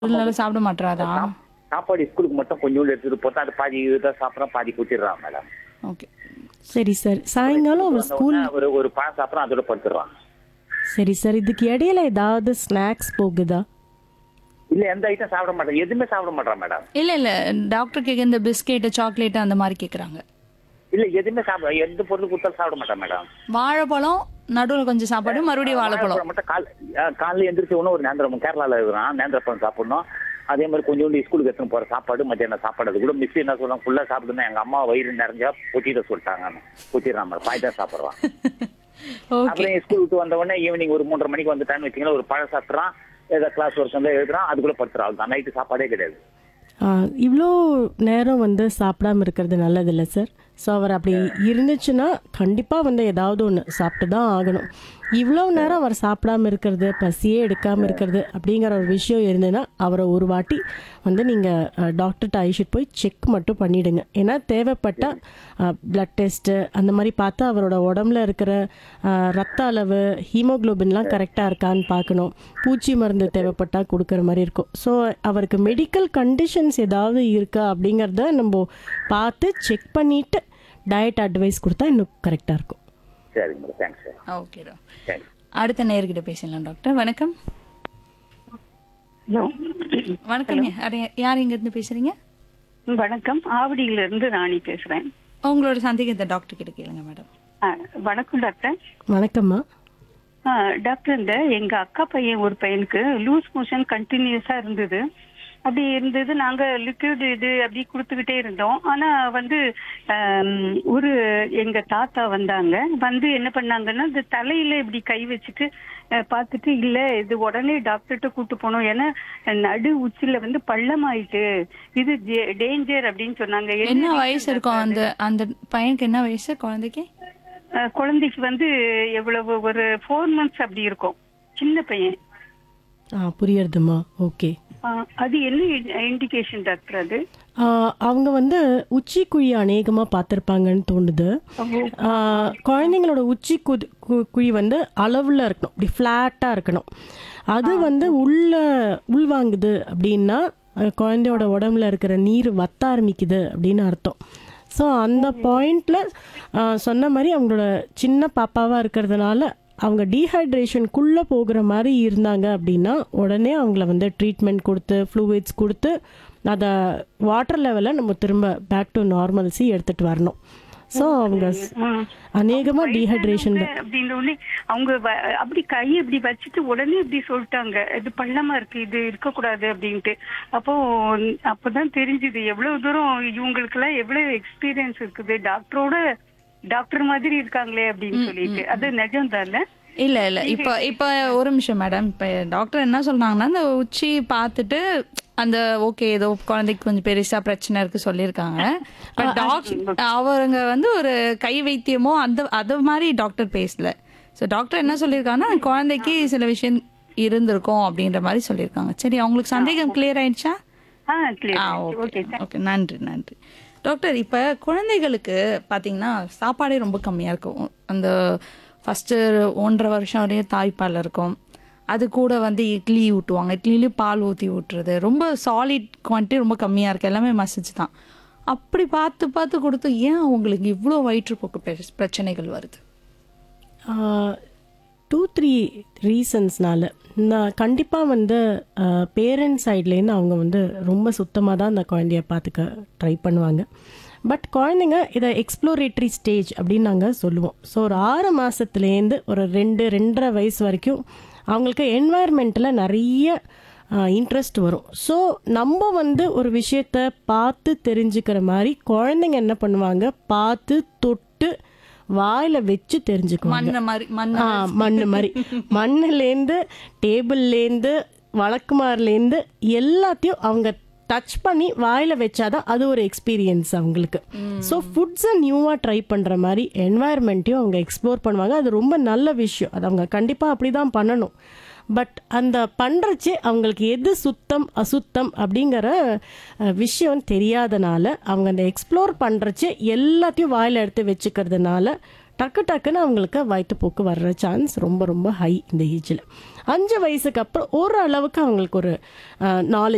அதனால சாப்பிட மாட்டாரா சாப்- சாப்பாடு ஸ்கூலுக்கு மட்டும் கொஞ்சோண்டு எடுத்துட்டு போட்டா அது பாதி தான் சாப்பிட்றோம் பாதி குத்திடுறான் மேடம் ஓகே சரி சார் சாயங்காலம் அவர் ஸ்கூல் ஒரு ஒரு பழம் சாப்பிட்றான் அதோட படுத்துடுறான் சரி சார் இதுக்கு இடையில ஏதாவது ஸ்நாக்ஸ் போகுதா இல்ல எந்த ஐட்டம் சாப்பிட மாட்டான் எதுவுமே சாப்பிட மாட்டான் மேடம் இல்ல இல்ல டாக்டர் கேட்க இந்த பிஸ்கெட் சாக்லேட் அந்த மாதிரி கேக்குறாங்க இல்ல எதுவுமே சாப்பிட எந்த பொருள் கொடுத்தாலும் சாப்பிட மாட்டான் மேடம் வாழைப்பழம் நடுவுல கொஞ்சம் சாப்பாடு மறுபடியும் வாழைப்பழம் மட்டும் கால் அஹ் காலைல எந்திரிச்ச உடனே ஒரு நேந்திரம் கேரளால இருக்கிறான் நேந்திரப்பழம் சாப்பிடணும் அதே மாதிரி கொஞ்சோண்டு ஸ்கூலுக்கு எடுத்துன்னு போற சாப்பாடு மத்தியானம் சாப்பாடு அது கூட மிஸ் என்ன சொல்லுவாங்க ஃபுல்லா சாப்பிடுனா எங்க அம்மா வயிறு நிறைஞ்சா கொட்டிட சொல்லிட்டாங்க கொட்டிடுறான் மேடம் பாய் தான் சாப்பிடுறான் ஓகே அப்புறம் ஸ்கூல் விட்டு வந்த உடனே ஈவினிங் ஒரு மூன்றரை மணிக்கு வந்துட்டான்னு வச்சுங்களேன் ஒரு பழம் சாப்பிட்றான் ஏதாவது கிளாஸ் ஒர்க் வந்து எழுதுறான் அதுக்குள்ள படுத்துறான் தான் நைட்டு சாப்பாடே கிடையாது இவ்வளோ நேரம் வந்து சாப்பிடாம இருக்கிறது நல்லதில்ல சார் ஸோ அவர் அப்படி இருந்துச்சுன்னா கண்டிப்பாக வந்து ஏதாவது ஒன்று சாப்பிட்டு தான் ஆகணும் இவ்வளோ நேரம் அவர் சாப்பிடாம இருக்கிறது பசியே எடுக்காமல் இருக்கிறது அப்படிங்கிற ஒரு விஷயம் இருந்ததுன்னா அவரை ஒரு வாட்டி வந்து நீங்கள் டாக்டர்கிட்ட அழைச்சிட்டு போய் செக் மட்டும் பண்ணிவிடுங்க ஏன்னா தேவைப்பட்டால் பிளட் டெஸ்ட்டு அந்த மாதிரி பார்த்து அவரோட உடம்புல இருக்கிற அஹ், ரத்த அளவு ஹீமோகுளோபின்லாம் கரெக்டாக இருக்கான்னு பார்க்கணும் பூச்சி மருந்து தேவைப்பட்டால் கொடுக்குற மாதிரி இருக்கும் ஸோ அவருக்கு மெடிக்கல் கண்டிஷன்ஸ் ஏதாவது இருக்கா அப்படிங்கிறத நம்ம பார்த்து செக் பண்ணிவிட்டு டயட் அட்வைஸ் கொடுத்தா இன்னும் கரெக்டாக இருக்கும் சரிங்க madam thanks sir okay doctor thanks அடுத்த நேர்கிட்ட பேசலாம் டாக்டர் வணக்கம் ஹலோ வணக்கம் யார் யார் இங்க இருந்து பேசுறீங்க வணக்கம் ஆவடியில இருந்து ராணி பேசுறேன் உங்களோட சந்தேகத்தை டாக்டர் கிட்ட கேளுங்க மேடம் ஆ, வணக்கம் டாக்டர் வணக்கம்மா ஆ, டாக்டர் இந்த எங்க அக்கா பையன் ஒரு பையனுக்கு லூஸ் மோஷன் கண்டினியூஸா இருந்தது அப்படி இருந்தது நாங்க லிக்விட் இது அப்படி கொடுத்துக்கிட்டே இருந்தோம் ஆனா வந்து ஆம், ஒரு எங்க தாத்தா வந்தாங்க வந்து என்ன பண்ணாங்கன்னா இந்த தலையில இப்படி கை வச்சுட்டு அஹ், பார்த்துட்டு இல்ல இது உடனே டாக்டர்கிட்ட கூட்டு போனோம் ஏன்னா நடு உச்சில வந்து பள்ளமாயிட்டு இது டேஞ்சர் அப்படின்னு சொன்னாங்க என்ன வயசு இருக்கும் அந்த அந்த பையனுக்கு என்ன வயசு குழந்தைக்கு அஹ் குழந்தைக்கு வந்து எவ்வளவு ஒரு ஃபோர் மந்த்ஸ் அப்படி இருக்கும் சின்ன பையன் ஆ புரியுறதுமா ஓகே அஹ் அது என்ன இண்டிகேஷன் டாக்டர் அது அவங்க வந்து உச்சி குழி அநேகமாக பார்த்துருப்பாங்கன்னு தோணுது ஆ, குழந்தைங்களோட உச்சி குதி கு- குழி வந்து அளவில் இருக்கணும் இப்படி ஃப்ளாட்டாக இருக்கணும் அது வந்து உள்ள உள்வாங்குது அப்படின்னா அஹ், குழந்தையோட உடம்புல இருக்கிற நீர் வத்த ஆரம்பிக்குது அப்படின்னு அர்த்தம் ஸோ அந்த பாயிண்டில் சொன்ன மாதிரி அவங்களோட சின்ன பாப்பாவாக இருக்கிறதுனால அவங்க டீஹைட்ரேஷனுக்குள்ளே போகிற மாதிரி இருந்தாங்க அப்படின்னா உடனே அவங்கள வந்து ட்ரீட்மெண்ட் கொடுத்து ஃப்ளூயிட்ஸ் கொடுத்து அதை வாட்டர் லெவலை நம்ம திரும்ப பேக் டு நார்மல்சி எடுத்துகிட்டு வரணும் ஸோ அவங்க அநேகமாக டீஹைட்ரேஷன் தான் அப்படின்னு உடனே அவங்க வ- அப்படி கையை இப்படி வச்சுட்டு உடனே இப்படி சொல்லிட்டாங்க இது பள்ளமா இருக்கு இது இருக்கக்கூடாது அப்படின்ட்டு அப்போ அப்பதான் தெரிஞ்சுது எவ்வளவு தூரம் இவங்களுக்கு எல்லாம் எவ்வளவு எக்ஸ்பீரியன்ஸ் இருக்குது டாக்டரோட டாக்டர் மாதிரி இருக்காங்களே அப்படின்னு சொல்லிட்டு அது நிஜம் தானே இல்ல இல்ல இப்ப இப்ப ஒரு நிமிஷம் மேடம் இப்ப டாக்டர் என்ன சொல்றாங்கன்னா அந்த உச்சி பார்த்துட்டு அந்த ஓகே ஏதோ குழந்தைக்கு கொஞ்சம் பெருசா பிரச்சனை இருக்கு சொல்லியிருக்காங்க பட் டாக்டர் அவங்க வந்து ஒரு கை வைத்தியமோ அந்த அது மாதிரி டாக்டர் பேசல ஸோ டாக்டர் என்ன சொல்லியிருக்காங்கன்னா குழந்தைக்கு சில விஷயம் இருந்திருக்கும் அப்படின்ற மாதிரி சொல்லியிருக்காங்க சரி அவங்களுக்கு சந்தேகம் கிளியர் ஆயிடுச்சா ஆ கிளியர் ஆ ஓகே ஓகே ஓகே நன்றி நன்றி டாக்டர் இப்போ குழந்தைகளுக்கு பார்த்தீங்கன்னா சாப்பாடே ரொம்ப கம்மியாக இருக்கும் அந்த ஃபஸ்ட்டு ஒன்றரை வருஷம் வரையும் தாய்ப்பால் இருக்கும் அது கூட வந்து இட்லி ஊட்டுவாங்க இட்லிலையும் பால் ஊற்றி ஊட்டுறது ரொம்ப சாலிட் குவான்டிட்டி ரொம்ப கம்மியாக இருக்குது எல்லாமே மசிச்சு தான் அப்படி பார்த்து பார்த்து கொடுத்து ஏன் அவங்களுக்கு இவ்வளோ வயிற்றுப்போக்கு பிரச்ச- பிரச்சனைகள் வருது டூ த்ரீ ரீசன்ஸ்னால நான் கண்டிப்பாக வந்து பேரண்ட்ஸ் சைட்லேருந்து அவங்க வந்து ரொம்ப சுத்தமாக தான் அந்த குழந்தைய பார்த்துக்க ட்ரை பண்ணுவாங்க பட் குழந்தைங்க இதை எக்ஸ்ப்ளோரேட்டரி ஸ்டேஜ் அப்படின்னு நாங்கள் சொல்லுவோம் ஸோ ஒரு ஆறு மாதத்துலேருந்து ஒரு ரெண்டு ரெண்டரை வயசு வரைக்கும் அவங்களுக்கு என்வாயர்மெண்ட்டில் நிறைய இன்ட்ரெஸ்ட் வரும் ஸோ நம்ம வந்து ஒரு விஷயத்த பார்த்து தெரிஞ்சுக்கிற மாதிரி குழந்தைங்க என்ன பண்ணுவாங்க பார்த்து தொட்டு வாயில வச்சு தெரிஞ்சுக்குவாங்க மண்ணை மாதிரி மண் ஆ மண்ணு மாதிரி மண்ணுலேருந்து டேபிள்லேருந்து வழக்குமாறுலேருந்து எல்லாத்தையும் அவங்க டச் பண்ணி வாயில வச்சாதான் அது ஒரு எக்ஸ்பீரியன்ஸ் அவங்களுக்கு ஸோ ஃபுட்ஸை நியூவாக ட்ரை பண்ணுற மாதிரி என்வாயர்மெண்ட்டையும் அவங்க எக்ஸ்ப்ளோர் பண்ணுவாங்க அது ரொம்ப நல்ல விஷயம் அது அவங்க கண்டிப்பாக அப்படி தான் பண்ணணும் பட் அந்த பண்ணுறச்சே அவங்களுக்கு எது சுத்தம் அசுத்தம் அப்படிங்கிற அஹ், விஷயம் தெரியாதனால அவங்க அந்த எக்ஸ்ப்ளோர் பண்ணுறச்சே எல்லாத்தையும் வாயில் எடுத்து வச்சுக்கிறதுனால டக்கு டக்குன்னு அவங்களுக்கு வயிற்றுப்போக்கு வர்ற சான்ஸ் ரொம்ப ரொம்ப ஹை இந்த ஏஜில் அஞ்சு வயசுக்கு அப்புறம் ஓரளவுக்கு அவங்களுக்கு ஒரு நாலேஜ்